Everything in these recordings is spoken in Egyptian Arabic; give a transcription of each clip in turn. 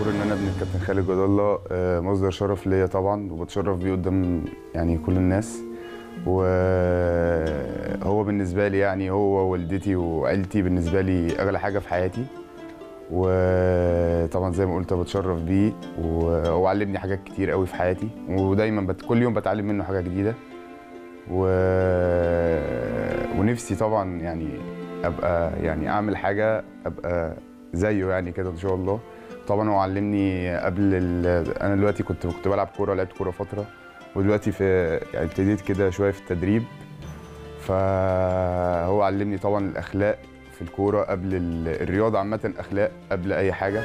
فخور ان انا ابن الكابتن خالد جد الله آه، مصدر شرف ليا طبعا وبتشرف بيه قدام يعني كل الناس وهو بالنسبه لي يعني هو والدتي وعيلتي بالنسبه لي اغلى حاجه في حياتي وطبعا زي ما قلت بتشرف بيه وهو علمني حاجات كتير قوي في حياتي ودايما بت... كل يوم بتعلم منه حاجه جديده و... ونفسي طبعا يعني ابقى يعني اعمل حاجه ابقى زيه يعني كده ان شاء الله طبعا هو علمني قبل ال... انا دلوقتي كنت كنت بلعب كوره لعبت كوره فتره ودلوقتي في يعني ابتديت كده شويه في التدريب فهو علمني طبعا الاخلاق في الكوره قبل ال- الرياضه عامه اخلاق قبل اي حاجه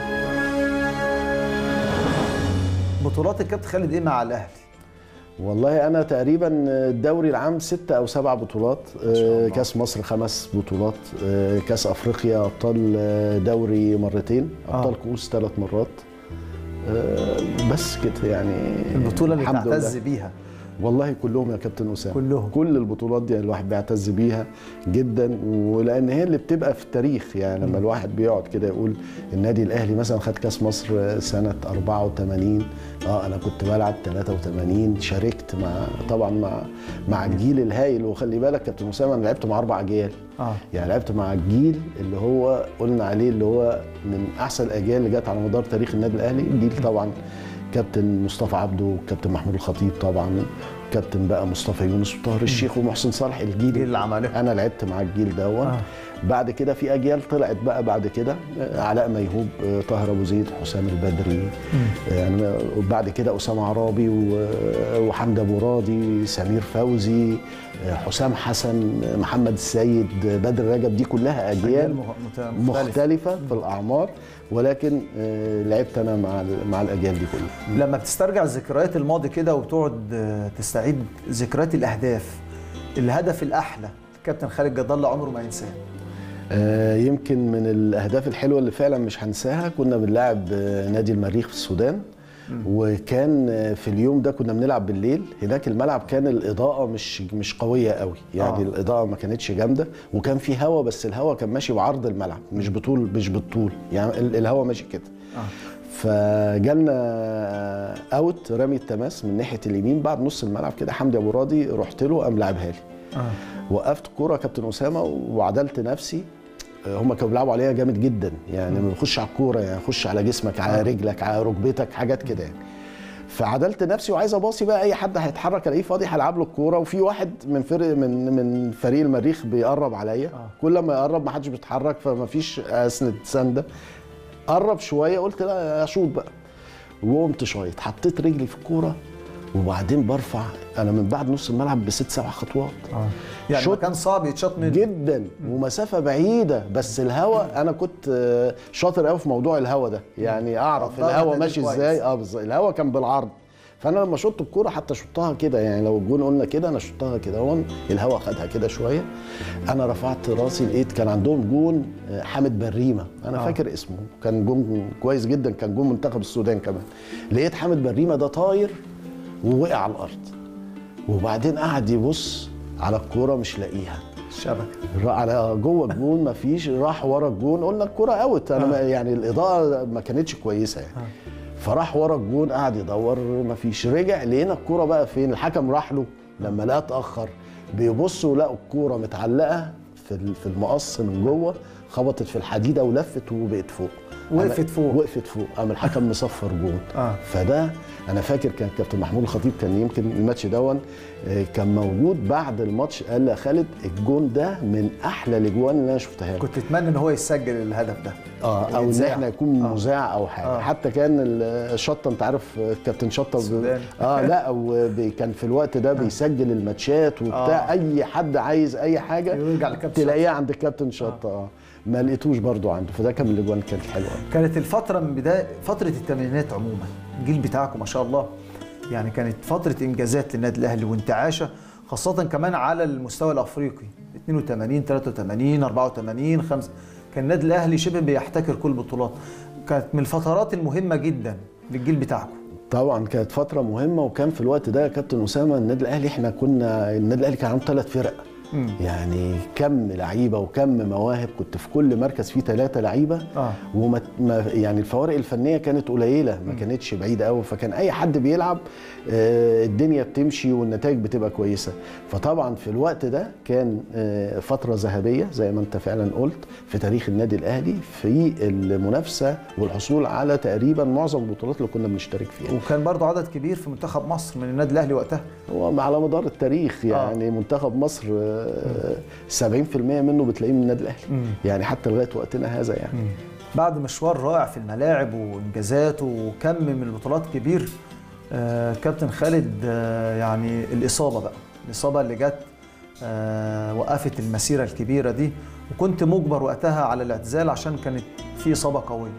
بطولات الكابتن خالد ايه مع الاهلي؟ والله انا تقريبا الدوري العام ستة او سبع بطولات ما شاء الله. آه، كاس مصر خمس بطولات آه، كاس افريقيا ابطال آه، دوري مرتين ابطال كؤوس ثلاث مرات آه، بس كده يعني البطوله اللي الحمد تعتز لله. بيها والله كلهم يا كابتن اسامه كلهم. كل البطولات دي الواحد بيعتز بيها جدا ولان هي اللي بتبقى في التاريخ يعني لما الواحد بيقعد كده يقول النادي الاهلي مثلا خد كاس مصر سنه 84 اه انا كنت بلعب 83 شاركت مع طبعا مع مع الجيل الهائل وخلي بالك كابتن اسامه انا لعبت مع اربع اجيال اه يعني لعبت مع الجيل اللي هو قلنا عليه اللي هو من احسن الاجيال اللي جت على مدار تاريخ النادي الاهلي جيل طبعا كابتن مصطفى عبده وكابتن محمود الخطيب طبعا كابتن بقى مصطفى يونس وطاهر الشيخ ومحسن صالح الجيل جيل العمالقة. انا لعبت مع الجيل دون آه. آه. بعد كده في اجيال طلعت بقى بعد كده آه، علاء ميهوب آه، طاهر ابو زيد حسام البدري آه، يعني وبعد كده اسامه عرابي و- وحمد ابو راضي سمير فوزي آه، حسام حسن آه، محمد السيد آه، بدر رجب دي كلها أجيال اجيال مخ- مت- مختلفة. مختلفه في الاعمار ولكن آه، لعبت انا مع ال- مع الاجيال دي كلها لما بتسترجع ذكريات الماضي كده وتقعد آه، تستعيد ذكريات الاهداف الهدف الاحلى الكابتن خالد جد الله عمره ما ينساه آه، يمكن من الاهداف الحلوه اللي فعلا مش هنساها كنا بنلعب آه، نادي المريخ في السودان وكان آه، في اليوم ده كنا بنلعب بالليل هناك الملعب كان الاضاءه مش مش قويه قوي يعني آه. آه. الاضاءه ما كانتش جامده وكان في هوا بس الهوا كان ماشي بعرض الملعب مش بطول مش بالطول يعني ال- الهوا ماشي كده آه. فجالنا اوت رمي التماس من ناحيه اليمين بعد نص الملعب كده حمدي ابو راضي رحت له قام لعبها لي اه وقفت كوره كابتن اسامه وعدلت نفسي هم كانوا بيلعبوا عليها جامد جدا يعني ما بيخش على الكوره يعني يخش على جسمك على رجلك على ركبتك حاجات كده يعني فعدلت نفسي وعايز اباصي بقى اي حد هيتحرك الاقيه فاضي هلعب له الكوره وفي واحد من فرق من من فريق المريخ بيقرب عليا آه. كل ما يقرب ما حدش بيتحرك فما فيش اسند سنده قرب شويه قلت لا اشوط بقى وقمت شايط حطيت رجلي في الكوره وبعدين برفع انا من بعد نص الملعب بست سبع خطوات اه يعني شوط مكان صعب يتشاط منه جدا ومسافه بعيده بس الهوا انا كنت آه، شاطر قوي في موضوع الهوا ده يعني اعرف قدرت الهوا دي ماشي كويس. ازاي اه بالظبط الهوا كان بالعرض فانا لما شطت الكوره حتى شطها كده يعني لو الجون قلنا كده انا شطها كده هون الهوا خدها كده شويه انا رفعت راسي لقيت كان عندهم جون آه، حامد بريمه انا آه. آه. فاكر اسمه كان جون كويس جدا كان جون منتخب السودان كمان لقيت حامد بريمه ده طاير ووقع على الارض وبعدين قعد يبص على الكوره مش لاقيها الشبكه را- على جوه الجون مفيش راح ورا الجون قلنا الكرة اوت انا ما- يعني الاضاءه ما كانتش كويسه يعني فراح ورا الجون قعد يدور مفيش رجع لقينا الكرة بقى فين الحكم راح له لما لقى اتاخر بيبصوا لقوا الكوره متعلقه في ال- في المقص من جوه خبطت في الحديده ولفت وبقت فوق وقفت أنا- فوق. وقفت فوق قام الحكم مصفر جون آه. فده انا فاكر كان كابتن محمود الخطيب كان يمكن الماتش دون آه، كان موجود بعد الماتش قال لي يا خالد الجون ده من احلى الاجوان اللي انا شفتها لك. كنت تتمنى ان هو يسجل الهدف ده اه او ان يتذاع. احنا يكون آه. مذاع او حاجه آه. آه. حتى كان الشطه انت عارف آه، كابتن شطه ب- السوداني. اه لا وبي- كان في الوقت ده بيسجل الماتشات وبتاع آه. آه. اي حد عايز اي حاجه يرجع لكابتن تلاقيه عند الكابتن شطه اه, ما لقيتوش برضو عنده فده كان من الاجوان اللي كانت حلوه كانت الفترة من بداية فترة الثمانينات عموما الجيل بتاعكم ما شاء الله يعني كانت فترة إنجازات للنادي الأهلي وانتعاشة خاصة كمان على المستوى الأفريقي 82 83 84 5 كان النادي الأهلي شبه بيحتكر كل البطولات كانت من الفترات المهمة جدا للجيل بتاعكم طبعا كانت فتره مهمه وكان في الوقت ده يا كابتن اسامه النادي الاهلي احنا كنا النادي الاهلي كان عنده ثلاث فرق مم. يعني كم لعيبه وكم مواهب كنت في كل مركز فيه ثلاثه لعيبه اه وما ما- يعني الفوارق الفنيه كانت قليله ما كانتش بعيده قوي فكان اي حد بيلعب آه، الدنيا بتمشي والنتائج بتبقى كويسه فطبعا في الوقت ده كان آه، فتره ذهبيه زي ما انت فعلا قلت في تاريخ النادي الاهلي في المنافسه والحصول على تقريبا معظم البطولات اللي كنا بنشترك فيها وكان برضو عدد كبير في منتخب مصر من النادي الاهلي وقتها هو على مدار التاريخ يعني آه. منتخب مصر آه، 70% منه بتلاقيه من النادي الاهلي مم. يعني حتى لغايه وقتنا هذا يعني بعد مشوار رائع في الملاعب وانجازات وكم من البطولات كبير آه كابتن خالد آه يعني الاصابه بقى الاصابه اللي جت آه وقفت المسيره الكبيره دي وكنت مجبر وقتها على الاعتزال عشان كانت في اصابه قويه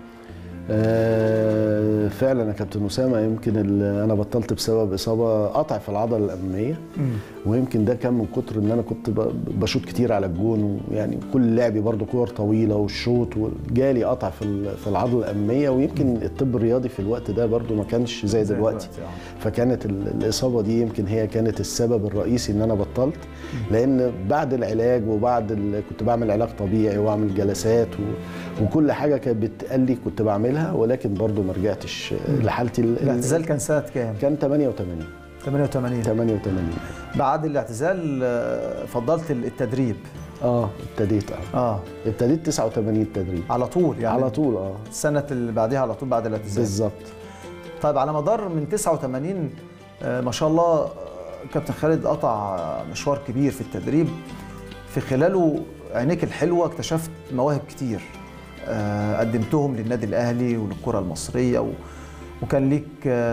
آه، فعلا يا كابتن اسامه يمكن ال- انا بطلت بسبب اصابه قطع في العضله الاماميه ويمكن ده كان من كتر ان انا كنت ب- بشوط كتير على الجون ويعني كل لعبي برضو كور طويله والشوط وجالي قطع في ال- في العضله الاماميه ويمكن الطب الرياضي في الوقت ده برضو ما كانش زي زي دلوقتي دلوقتي، آه. فكانت ال- الاصابه دي يمكن هي كانت السبب الرئيسي ان انا بطلت لان بعد العلاج وبعد ال... كنت بعمل علاج طبيعي واعمل جلسات و... وكل حاجه كانت بتقال لي كنت بعملها ولكن برضو ما رجعتش لحالتي ال- الاعتزال كان سنه كام؟ كان 88 88 88 بعد الاعتزال آه، فضلت التدريب اه ابتديت اه اه ابتديت 89 التدريب على طول يعني على طول اه السنه اللي بعديها على طول بعد الاعتزال بالظبط طيب على مدار من 89 آه، ما شاء الله آه، كابتن خالد قطع مشوار كبير في التدريب في خلاله عينيك الحلوه اكتشفت مواهب كتير آه، قدمتهم للنادي الاهلي وللكره المصريه و وكان ليك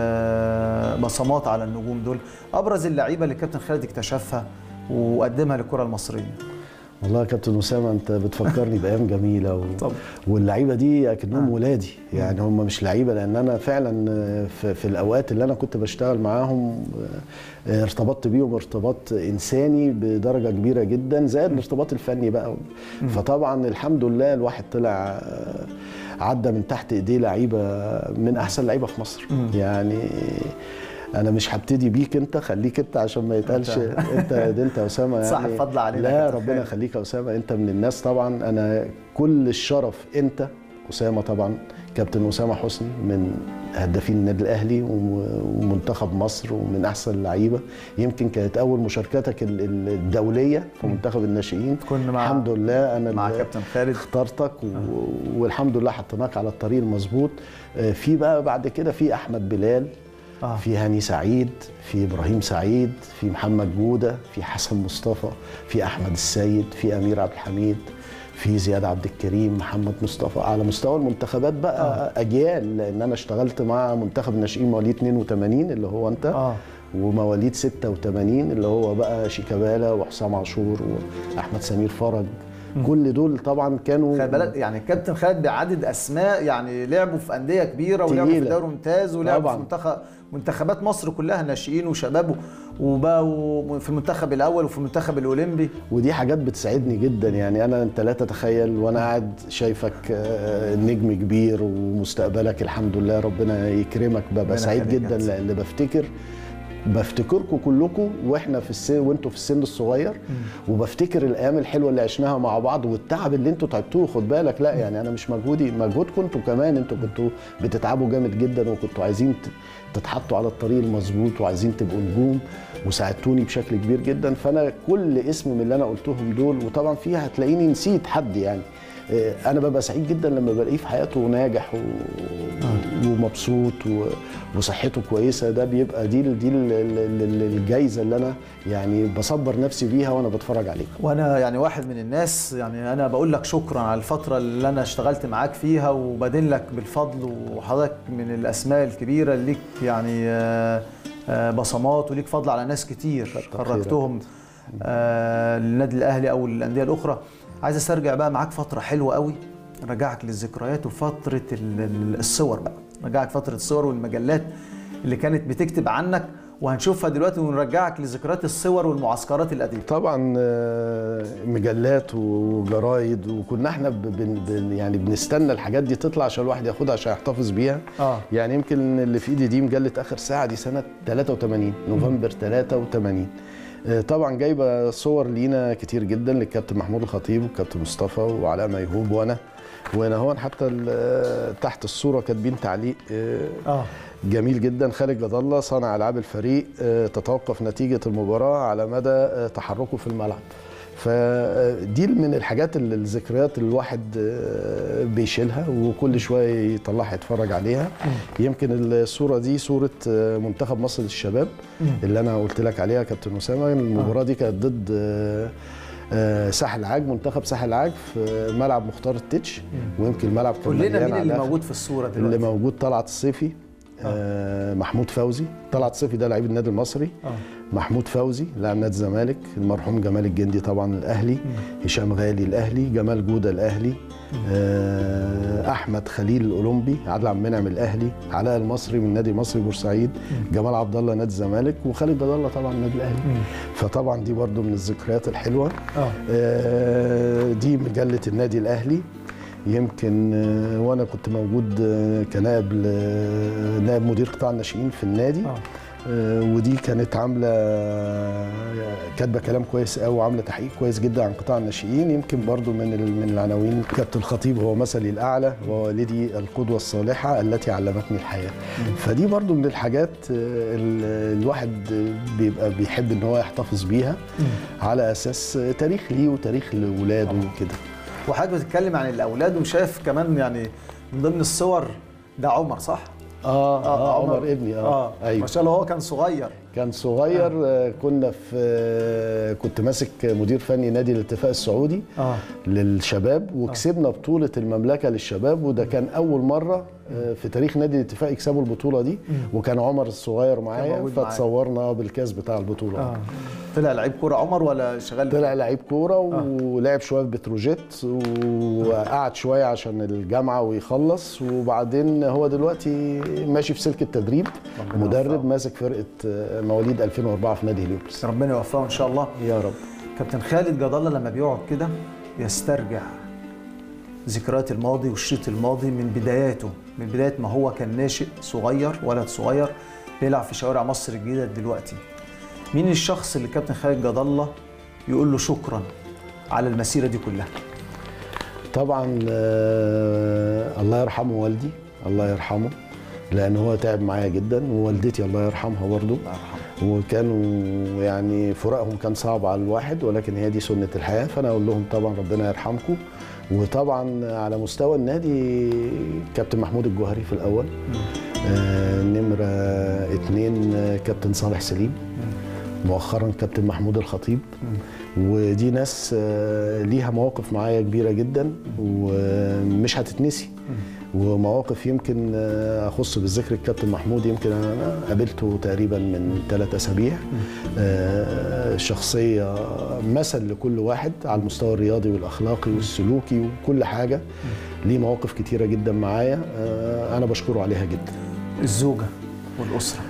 آه، بصمات على النجوم دول ابرز اللعيبه اللي كابتن خالد اكتشفها وقدمها للكره المصريه والله يا كابتن اسامه انت بتفكرني بايام جميله و... طب. واللعيبه دي اكنهم ولادي يعني هم مش لعيبه لان انا فعلا في, في الاوقات اللي انا كنت بشتغل معاهم آه، ارتبطت بيهم ارتباط انساني بدرجه كبيره جدا زائد الارتباط الفني بقى فطبعا الحمد لله الواحد طلع آه، عدى من تحت ايديه لعيبه من احسن لعيبه في مصر يعني انا مش هبتدي بيك انت خليك انت عشان ما يتقالش انت ده انت يا اسامه يعني صاحب فضل علينا يا لا كابتن ربنا خالد. يخليك يا اسامه انت من الناس طبعا انا كل الشرف انت اسامه طبعا كابتن اسامه حسني من هدافين النادي الاهلي و- ومنتخب مصر ومن احسن اللعيبه يمكن كانت اول مشاركتك ال- ال- الدوليه في منتخب الناشئين كنا مع- الحمد لله انا مع اللي كابتن خالد اخترتك و... والحمد لله حطيناك على الطريق المظبوط آه، في بقى بعد كده في احمد بلال آه. في هاني سعيد في ابراهيم سعيد في محمد جوده في حسن مصطفى في احمد السيد في امير عبد الحميد في زياد عبد الكريم محمد مصطفى على مستوى المنتخبات بقى آه. اجيال لان انا اشتغلت مع منتخب الناشئين مواليد 82 اللي هو انت آه. ومواليد 86 اللي هو بقى شيكابالا وحسام عاشور واحمد سمير فرج كل دول طبعا كانوا خلي بالك يعني الكابتن خالد بيعدد اسماء يعني لعبوا في انديه كبيره ولعبوا في تقيلة. دوري ممتاز ولعبوا طبعاً. في منتخب منتخبات مصر كلها ناشئين وشباب وبقوا في المنتخب الاول وفي المنتخب الاولمبي ودي حاجات بتساعدني جدا يعني انا انت لا تتخيل وانا قاعد شايفك آه، نجم كبير ومستقبلك الحمد لله ربنا يكرمك ربنا ببقى سعيد يخليك جدا يا سيدي. لان بفتكر بفتكركم كلكم واحنا في السن وانتوا في السن الصغير وبفتكر الايام الحلوه اللي عشناها مع بعض والتعب اللي انتوا تعبتوه خد بالك لا يعني انا مش مجهودي مجهودكم انتوا كمان انتوا كنتوا بتتعبوا جامد جدا وكنتوا عايزين ت- تتحطوا على الطريق المظبوط وعايزين تبقوا نجوم وساعدتوني بشكل كبير جدا فانا كل اسم من اللي انا قلتهم دول وطبعا فيها هتلاقيني نسيت حد يعني آه، انا ببقى سعيد جدا لما بلاقيه في حياته ناجح و... ومبسوط و... وصحته كويسه ده بيبقى دي ال- دي ال- ال- ال- الجايزه اللي انا يعني بصبر نفسي بيها وانا بتفرج عليك وانا يعني واحد من الناس يعني انا بقول لك شكرا على الفتره اللي انا اشتغلت معاك فيها وبدين لك بالفضل وحضرتك من الاسماء الكبيره اللي ليك يعني آه، آه، بصمات وليك فضل على ناس كتير كتر خرجتهم آه، للنادي الاهلي او للانديه الاخرى عايز استرجع بقى معاك فتره حلوه قوي رجعك للذكريات وفتره ال- ال- الصور بقى رجعك فتره الصور والمجلات اللي كانت بتكتب عنك وهنشوفها دلوقتي ونرجعك لذكريات الصور والمعسكرات القديمه طبعا آه، مجلات وجرايد وكنا احنا ب- بن بن يعني بنستنى الحاجات دي تطلع عشان الواحد ياخدها عشان يحتفظ بيها اه يعني يمكن اللي في ايدي دي مجله اخر ساعه دي سنه 83 نوفمبر 83 آه، طبعا جايبه صور لينا كتير جدا للكابتن محمود الخطيب والكابتن مصطفى وعلاء ميهوب وانا وانا هون حتى ال- تحت الصوره كاتبين تعليق آه، اه جميل جدا خالد جد الله صانع العاب الفريق آه، تتوقف نتيجه المباراه على مدى آه، تحركه في الملعب فدي من الحاجات اللي الذكريات اللي الواحد آه، بيشيلها وكل شويه يطلعها يتفرج عليها يمكن الصوره دي صوره آه، منتخب مصر للشباب اللي انا قلت لك عليها كابتن اسامه المباراه دي كانت ضد آه، آه، ساحل عاج منتخب ساحل عاج في ملعب مختار التتش ويمكن الملعب كان قول لنا مليان مين على اللي الآخر. موجود في الصوره اللي دلوقتي موجود طلعت الصيفي آه محمود فوزي طلعت الصيفي ده لعيب النادي المصري اه محمود فوزي لاعب نادي الزمالك المرحوم جمال الجندي طبعا الاهلي هشام غالي الاهلي جمال جوده الاهلي آه احمد خليل الاولمبي عادل عبد المنعم الاهلي علاء المصري من نادي مصري بورسعيد جمال عبد الله نادي الزمالك وخالد جد الله طبعا النادي الاهلي فطبعا دي برضو من الذكريات الحلوه اه آه، دي مجلة النادي الأهلي يمكن آه، وأنا كنت موجود آه، كنائب ل- نائب مدير قطاع الناشئين في النادي اه آه، ودي كانت عاملة كاتبة كلام كويس قوي وعاملة تحقيق كويس جدا عن قطاع الناشئين يمكن برضو من ال- من العناوين كابتن الخطيب هو مثلي الأعلى ووالدي القدوة الصالحة التي علمتني الحياة فدي برضو من الحاجات آه، ال- الواحد بيبقى بيحب ان هو يحتفظ بيها على اساس تاريخ ليه وتاريخ لاولاده وكده وحضرتك بتتكلم عن الاولاد وشايف كمان يعني من ضمن الصور ده عمر صح؟ اه, آه عمر, ابني اه, اه ما ايوه شاء الله هو كان صغير كان صغير آه. كنا في آه كنت ماسك مدير فني نادي الاتفاق السعودي اه للشباب وكسبنا بطولة المملكة للشباب وده كان أول مرة آه، في تاريخ نادي الاتفاق يكسبوا البطولة دي وكان عمر الصغير معايا موجود معايا. فتصورنا بالكاس بتاع البطولة اه طلع لعيب كوره عمر ولا شغال طلع لعيب كوره ولعب شويه في بتروجيت وقعد شويه عشان الجامعه ويخلص وبعدين هو دلوقتي ماشي في سلك التدريب ربنا مدرب يوفقه. ماسك فرقه مواليد 2004 في نادي هليوبلس ربنا يوفقه ان شاء الله يا رب كابتن خالد جد الله لما بيقعد كده يسترجع ذكريات الماضي والشريط الماضي من بداياته من بدايه ما هو كان ناشئ صغير ولد صغير بيلعب في شوارع مصر الجديده دلوقتي مين الشخص اللي كابتن خالد جد الله يقول له شكرا على المسيره دي كلها طبعا آه، الله يرحمه والدي الله يرحمه لان هو تعب معايا جدا ووالدتي الله يرحمها برضه الله يرحمه وكانوا يعني فراقهم كان صعب على الواحد ولكن هي دي سنة الحياة فأنا أقول لهم طبعا ربنا يرحمكم وطبعا على مستوى النادي كابتن محمود الجوهري في الأول آه نمرة اتنين آه، كابتن صالح سليم مؤخرا كابتن محمود الخطيب ودي ناس آه، ليها مواقف معايا كبيرة جدا ومش هتتنسي ومواقف يمكن آه، اخص بالذكر الكابتن محمود يمكن انا قابلته تقريبا من ثلاث اسابيع آه، شخصيه مثل لكل واحد على المستوى الرياضي والاخلاقي والسلوكي وكل حاجه ليه مواقف كتيره جدا معايا آه، انا بشكره عليها جدا الزوجه والاسره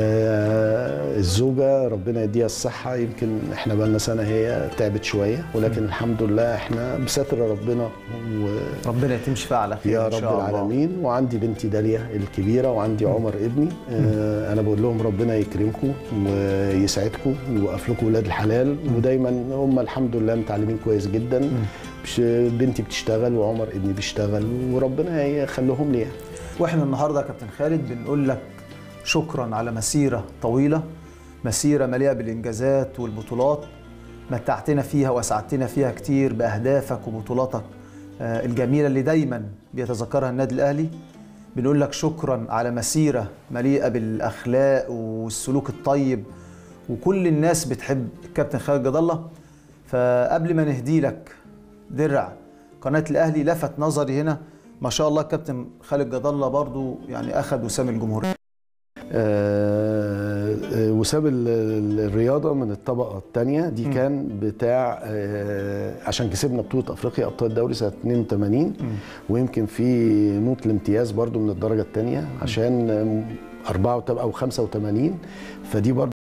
آه، الزوجة ربنا يديها الصحة يمكن احنا بقالنا سنة هي تعبت شوية ولكن الحمد لله احنا بستر ربنا و... ربنا يتمشي فيها على خير يا ان رب شاء الله العالمين وعندي بنتي داليا الكبيره وعندي عمر ابني آه انا بقول لهم ربنا يكرمكم ويسعدكم ويوقف لكم ولاد الحلال ودايما هم الحمد لله متعلمين كويس جدا بش- بنتي بتشتغل وعمر ابني بيشتغل وربنا يخليهم لي يعني. واحنا النهارده يا كابتن خالد بنقول لك شكرا على مسيره طويله مسيره مليئه بالانجازات والبطولات متعتنا فيها واسعدتنا فيها كتير باهدافك وبطولاتك آه، الجميله اللي دايما بيتذكرها النادي الاهلي بنقول لك شكرا على مسيره مليئه بالاخلاق والسلوك الطيب وكل الناس بتحب الكابتن خالد جد الله فقبل ما نهدي لك درع قناه الاهلي لفت نظري هنا ما شاء الله الكابتن خالد جد الله برضو يعني اخذ وسام الجمهوريه آه، آه، وساب ال- ال- الرياضه من الطبقه الثانيه دي كان بتاع آه، عشان كسبنا بطوله افريقيا ابطال الدوري سنه 82 ويمكن في نوت الامتياز برضو من الدرجه الثانيه عشان آه، 84 او 85 فدي برضو